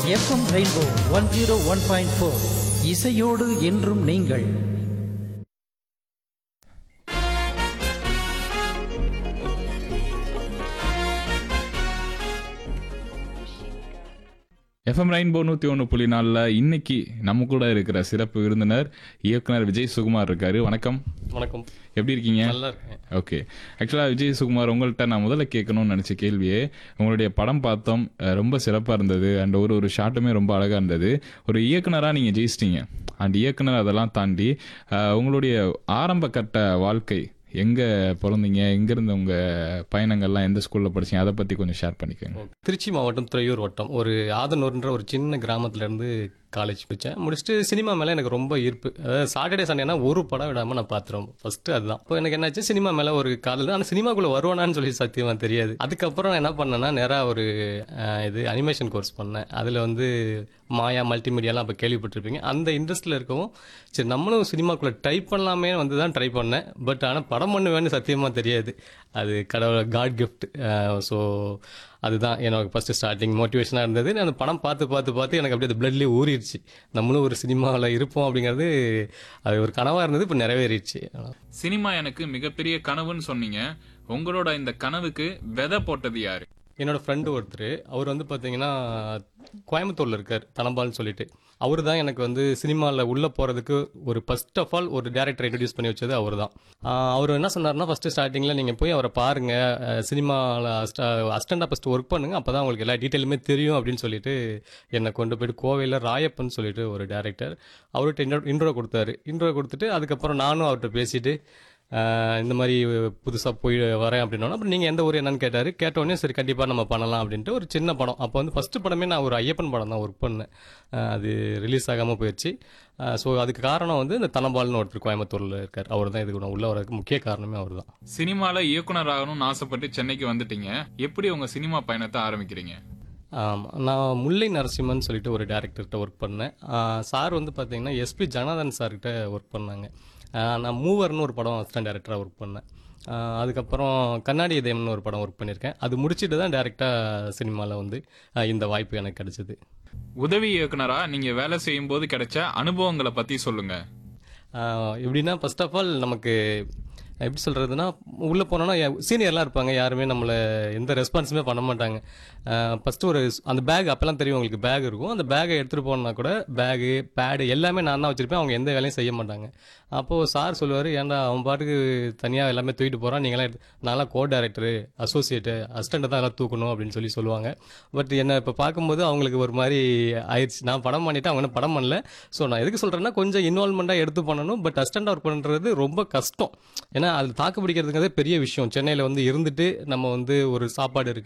FM rainbow one zero one point four இசையோடு என்றும் நீங்கள் எஃப்எம் ரெயின்போ நூற்றி ஒன்று புள்ளி நாலில் இன்னைக்கு நம்ம கூட இருக்கிற சிறப்பு விருந்தினர் இயக்குனர் விஜய் சுகுமார் இருக்காரு வணக்கம் வணக்கம் எப்படி இருக்கீங்க நல்லா இருக்கேன் ஓகே ஆக்சுவலாக விஜய் சுகுமார் உங்கள்கிட்ட நான் முதல்ல கேட்கணும்னு நினச்ச கேள்வியே உங்களுடைய படம் பார்த்தோம் அஹ் ரொம்ப சிறப்பாக இருந்தது அண்ட் ஒரு ஒரு ஷாட்டுமே ரொம்ப அழகாக இருந்தது ஒரு இயக்குனராக நீங்கள் ஜெயிச்சிட்டீங்க அண்ட் இயக்குனர் அதெல்லாம் தாண்டி அஹ் உங்களுடைய ஆரம்ப கட்ட வாழ்க்கை எங்கே பிறந்தீங்க எங்கேருந்து உங்கள் பயணங்கள்லாம் எந்த ஸ்கூலில் படிச்சீங்க அதை பற்றி கொஞ்சம் ஷேர் பண்ணிக்கோங்க திருச்சி மாவட்டம் துறையூர் வட்டம் ஒரு ஆதனூர்ன்ற ஒரு சின்ன கிராமத்துல இருந்து காலேஜ் படித்தேன் முடிச்சுட்டு சினிமா மேலே எனக்கு ரொம்ப ஈர்ப்பு அதாவது சாட்டர்டே சண்டேனா ஒரு படம் விடாமல் நான் பார்த்துருவோம் ஃபர்ஸ்ட் அதுதான் இப்போ எனக்கு என்னாச்சு சினிமா மேலே ஒரு காதல் ஆனால் சினிமாக்குள்ளே வருவானான்னு சொல்லி சத்தியமாக தெரியாது அதுக்கப்புறம் நான் என்ன பண்ணேன்னா நேராக ஒரு அஹ், இது அனிமேஷன் கோர்ஸ் பண்ணேன் அதில் வந்து மாயா மல்டிமீடியாலாம் அப்போ கேள்விப்பட்டிருப்பீங்க அந்த இன்ட்ரெஸ்ட்டில் இருக்கவும் சரி நம்மளும் சினிமாக்குள்ளே ட்ரை பண்ணலாமே வந்து தான் ட்ரை பண்ணேன் பட் ஆனால் படம் பண்ணுவேன்னு சத்தியமாக தெரியாது அது கடவுள் காட் கிஃப்ட் ஸோ அதுதான் எனக்கு ஃபஸ்ட்டு ஸ்டார்டிங் மோட்டிவேஷனாக இருந்தது நான் அந்த படம் பார்த்து பார்த்து பார்த்து எனக்கு அப்படியே அது பிளட்லேயே ஊறிடுச்சு நம்மளும் ஒரு சினிமாவில் இருப்போம் அப்படிங்கிறது அது ஒரு கனவாக இருந்தது இப்போ நிறைவேறிடுச்சு சினிமா எனக்கு மிகப்பெரிய கனவுன்னு சொன்னீங்க உங்களோட இந்த கனவுக்கு விதை போட்டது யாரு என்னோட ஃப்ரெண்டு ஒருத்தர் அவர் வந்து பார்த்தீங்கன்னா கோயம்புத்தூரில் இருக்கார் தனபால்னு சொல்லிட்டு அவர் தான் எனக்கு வந்து சினிமாவில் உள்ளே போகிறதுக்கு ஒரு ஃபர்ஸ்ட் ஆஃப் ஆல் ஒரு டேரக்டர் இன்ட்ரடியூஸ் பண்ணி வச்சது அவர் தான் அவர் என்ன சொன்னார்னா ஃபஸ்ட்டு ஸ்டார்டிங்கில் நீங்கள் போய் அவரை பாருங்கள் சினிமாவில் அஸ்டண்டாக ஃபஸ்ட்டு ஒர்க் பண்ணுங்கள் அப்போ தான் உங்களுக்கு எல்லா டீட்டெயிலுமே தெரியும் அப்படின்னு சொல்லிட்டு என்னை கொண்டு போயிட்டு கோவையில் ராயப்பன் சொல்லிட்டு ஒரு டேரக்டர் அவர்கிட்ட இன்ட்ரோ இன்ட்ரோ கொடுத்தாரு இன்ட்ரோ கொடுத்துட்டு அதுக்கப்புறம் நானும் அவர்கிட்ட பேசிட்டு ஆஹ் இந்த மாதிரி புதுசாக போய் வரேன் அப்படின்னா அப்புறம் நீங்கள் எந்த ஊர் என்னன்னு கேட்டார் கேட்டோடனே சரி கண்டிப்பாக நம்ம பண்ணலாம் அப்படின்ட்டு ஒரு சின்ன படம் அப்போ வந்து ஃபஸ்ட்டு படமே நான் ஒரு ஐயப்பன் படம் தான் ஒர்க் பண்ணேன் ஆஹ் அது ரிலீஸ் ஆகாமல் போயிடுச்சு ஸோ அதுக்கு காரணம் வந்து இந்த தனபால்னு ஒருத்தர் கோயம்புத்தூரில் இருக்கார் அவர் தான் இதுக்கு நான் உள்ள வரதுக்கு முக்கிய காரணமே அவர் தான் சினிமால இயக்குனர் ஆகணும்னு ஆசைப்பட்டு சென்னைக்கு வந்துட்டீங்க எப்படி உங்க சினிமா பயணத்தை ஆரம்பிக்கிறீங்க ஆமாம் நான் முல்லை நரசிம்மன் சொல்லிட்டு ஒரு டேரக்டர்கிட்ட ஒர்க் பண்ணேன் சார் வந்து பார்த்தீங்கன்னா எஸ்பி ஜனார்தன் சார்கிட்ட ஒர்க் பண்ணாங்க ஆஹ் நான் மூவர்னு ஒரு படம் அசிஸ்டன்ட் டேரக்டராக ஒர்க் பண்ணேன் ஆஹ் அதுக்கப்புறம் கண்ணாடி இதயம்னு ஒரு படம் ஒர்க் பண்ணியிருக்கேன் அது முடிச்சுட்டு தான் டேரெக்டாக சினிமாவில் வந்து ஆஹ் இந்த வாய்ப்பு எனக்கு கிடைச்சது உதவி இயக்குனரா நீங்க வேலை செய்யும் போது கிடைச்ச அனுபவங்களை பத்தி சொல்லுங்க ஆஹ் எப்படின்னா ஃபர்ஸ்ட் ஆஃப் ஆல் நமக்கு எப்படி சொல்கிறதுனா உள்ளே போனோன்னா சீனியர்லாம் இருப்பாங்க யாருமே நம்மளை எந்த ரெஸ்பான்ஸுமே பண்ண மாட்டாங்க ஃபஸ்ட்டு ஒரு அந்த பேக் அப்போல்லாம் தெரியும் உங்களுக்கு பேக் இருக்கும் அந்த பேக்கை எடுத்துகிட்டு போனா கூட பேகு பேடு எல்லாமே நான் தான் வச்சுருப்பேன் அவங்க எந்த வேலையும் செய்ய மாட்டாங்க அப்போது சார் சொல்லுவார் ஏன்டா அவன் பாட்டுக்கு தனியாக எல்லாமே தூக்கிட்டு போகிறான் நீங்களாம் எடுத்து நான்லாம் கோ டேரக்டரு அசோசியேட்டு அசிஸ்டண்ட்டை தான் எல்லாம் தூக்கணும் அப்படின்னு சொல்லி சொல்லுவாங்க பட் என்னை இப்போ பார்க்கும்போது அவங்களுக்கு ஒரு மாதிரி ஆயிடுச்சு நான் படம் பண்ணிவிட்டு அவங்க இன்னும் படம் பண்ணல ஸோ நான் எதுக்கு சொல்கிறேன்னா கொஞ்சம் இன்வால்மெண்ட்டாக எடுத்து பண்ணணும் பட் அசிஸ்டண்ட் ஒர்க் பண்ணுறது ரொம்ப கஷ்டம் ஏன்னா அது தாக்கு பிடிக்கிறதுங்கிறதே பெரிய விஷயம் சென்னையில் வந்து இருந்துட்டு நம்ம வந்து ஒரு சாப்பாடு இருக்குது